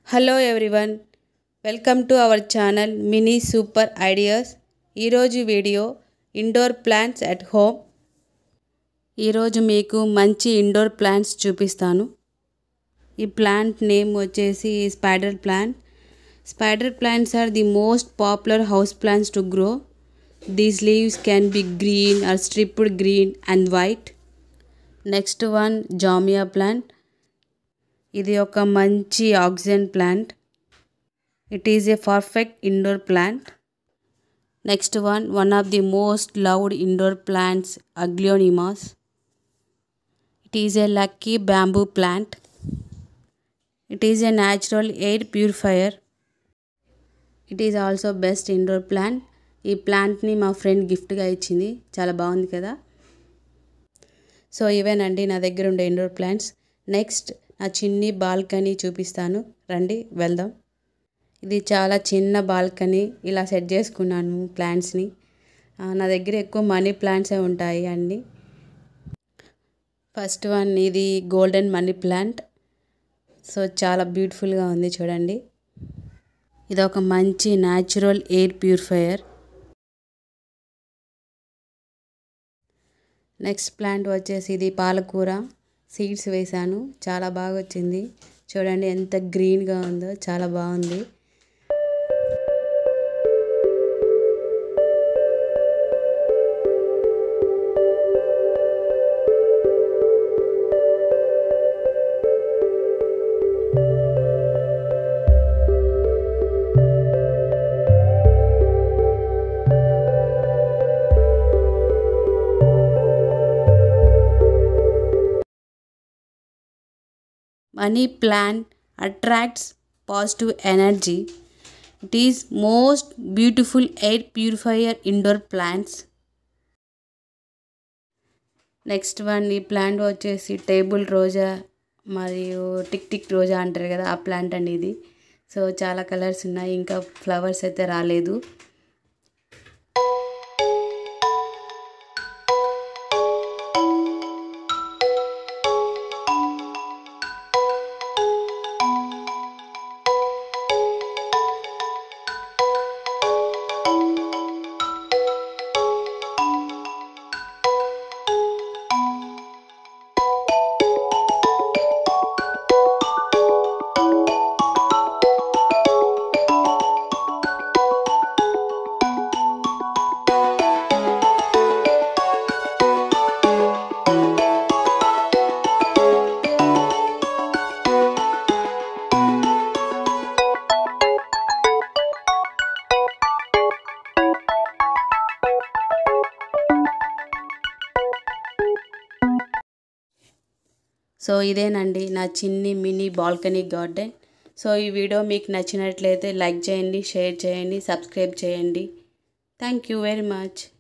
hello everyone welcome to our channel mini super ideas ఈరోజు video indoor plants at home ఈరోజు మీకు మంచి indoor plants చూపిస్తాను ఈ ప్లాంట్ నేమ్ వచ్చేసి spider plant spider plants are the most popular house plants to grow these leaves can be green or striped green and white next one zamia plant ఇది ఒక మంచి oxygen plant it is a perfect indoor plant next one one of the most loved indoor plants aglaonemas it is a lucky bamboo plant it is a natural air purifier it is also best indoor plant ఈ ప్లాంట్ని మా friend గిఫ్ట్గా ఇచ్చింది చాలా బాగుంది కదా so ఇవేనండి నా దగ్గర ఉండే ఇండోర్ ప్లాంట్స్ నెక్స్ట్ నా చిన్ని బాల్కనీ చూపిస్తాను రండి వెళ్దాం ఇది చాలా చిన్న బాల్కనీ ఇలా సెట్ చేసుకున్నాను ప్లాంట్స్ని నా దగ్గర ఎక్కువ మనీ ప్లాంట్సే ఉంటాయి అన్నీ ఫస్ట్ వన్ ఇది గోల్డెన్ మనీ ప్లాంట్ సో చాలా బ్యూటిఫుల్గా ఉంది చూడండి ఇది ఒక మంచి natural air purifier next plant వచ్చేసి ఇది పాలకూర సీడ్స్ వేశాను చాలా బాగా వచ్చింది చూడండి ఎంత గ్రీన్గా ఉందో చాలా బాగుంది money plant attracts positive energy it is most beautiful air purifier indoor plants next one ఈ ప్లాంట్ వచ్చేసి టేబుల్ రోజా మరియు టిక్ టిక్ రోజా అంటారు కదా ఆ ప్లాంట్ అండి ఇది సో చాలా కలర్స్ ఉన్నాయి ఇంకా ఫ్లవర్స్ అయితే రాలేదు సో ఇదేనండి నా చిన్ని మినీ బాల్కనీ గార్డెన్ సో ఈ వీడియో మీకు నచ్చినట్లయితే లైక్ చేయండి షేర్ చేయండి సబ్స్క్రైబ్ చేయండి థ్యాంక్ యూ వెరీ మచ్